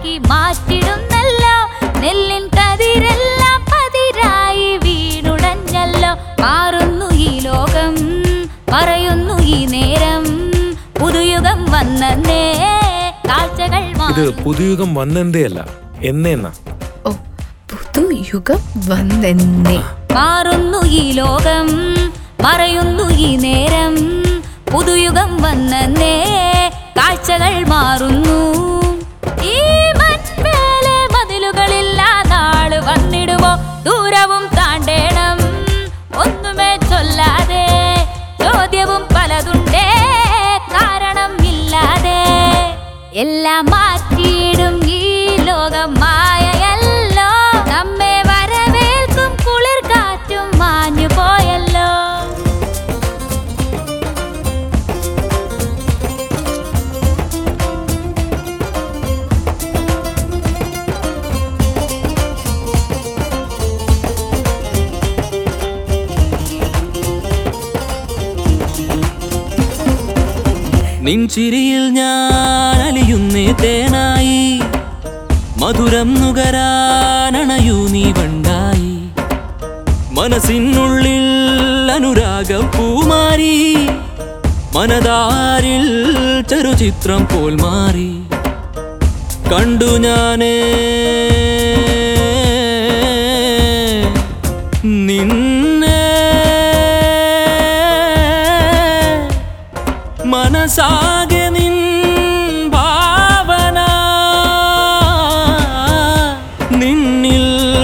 നെല്ലാക്കി മാറ്റിടുന്നല്ലോ നെല്ലിൻ കതിരെല്ലാം പതിരായി വീണുടഞ്ഞല്ലോ മാറുന്നു ഈ ലോകം പറയുന്നു ഈ നേരം പുതുയുഗം വന്നേ കാഴ്ചകൾ ഇത് മാറി പുതുയുഗം വന്നെന്തേ അല്ല എന്നേന്നാ ഓ പുതുയുഗം വന്നെന്നേ മാറുന്നു ഈ ലോകം മറയുന്നു ഈ നേരം പുതുയുഗം വന്നേ കാഴ്ചകൾ മാറുന്നു ഈ മൺമേലെ മതിലുകളില്ലാ നാള് വന്നിടുമോ ദൂരവും താണ്ടേണം ഒന്നുമേ ചൊല്ലാതെ ചോദ്യവും പലതുണ്ടേ കാരണം ഇല്ലാതെ എല്ലാം മാറ്റിയിടും ഈ ലോകം മായയല്ലോ നമ്മെ വരവേൽക്കും കുളിർ കാറ്റും മാഞ്ഞു പോയല്ലോ നിൻചിരിയിൽ ഞാൻ അലിയുന്നേ തേനായി മധുരം നുകരാനണയൂ നീ വണ്ടായി മനസ്സിനുള്ളിൽ അനുരാഗം പൂമാരി മനതാരിൽ ചെറുചിത്രം പോൽ മാറി കണ്ടു ഞാനേ നിന്നെ മനസാകെ നിൻ ഭാവന നിന്നിൽ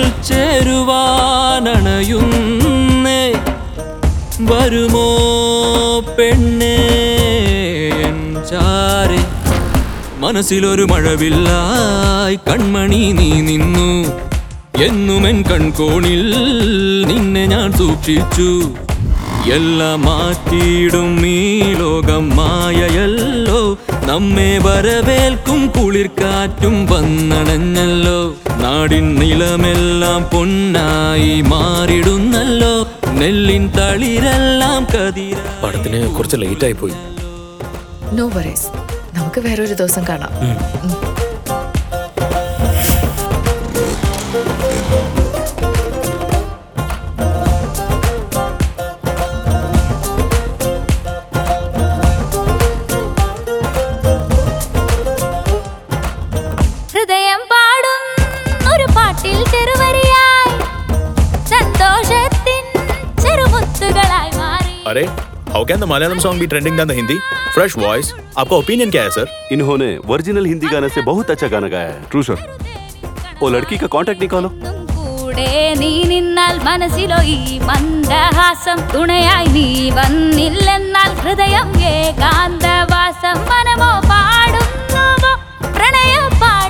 ചേരുവാനണയുന്നേ വരുമോ പെണ്ണേ എൻ ചാരെ മനസ്സിലൊരു മഴവില്ലായി കൺമണി നീ നിന്നു എന്നുമെൻ കൺകോണിൽ നിന്നെ ഞാൻ സൂക്ഷിച്ചു എല്ലാം മാറ്റിയിടും ഈ ലോകം മായയല്ലോ നമ്മെ വരവേൽക്കും കുളിർക്കാറ്റും വന്നണഞ്ഞല്ലോ നാടിൻ നിലമെല്ലാം പൊന്നായി മാറിടുന്നല്ലോ നെല്ലിൻ തളിരെല്ലാം കതിര പടത്തിന് കുറച്ച് ലേറ്റ് ആയി പോയി നോ വറീസ് നമുക്ക് വേറൊരു ദിവസം കാണാം ഹൃദയം പാടും ഒരു പാട്ടിൽ ചെറുവരിയായി സന്തോഷത്തിൻ ചെറുമുത്തുകളായി മാറി अरे how can the Malayalam song be trending then the Hindi fresh voice आपका ओपिनियन क्या है सर इन्होंने ओरिजिनल हिंदी गाने से बहुत अच्छा गाना गाया है ट्रू सर वो लड़की का कांटेक्ट निकालो കൂടെ നീ നിന്നാൽ മനസ്സിലോ ഈ മന്ദഹാസം തുണയായി നീ വന്നില്ലെന്നാൽ ഹൃദയം ഏകാന്തവാസം മനമോ പാടുന്നുവോ പ്രണയ പാ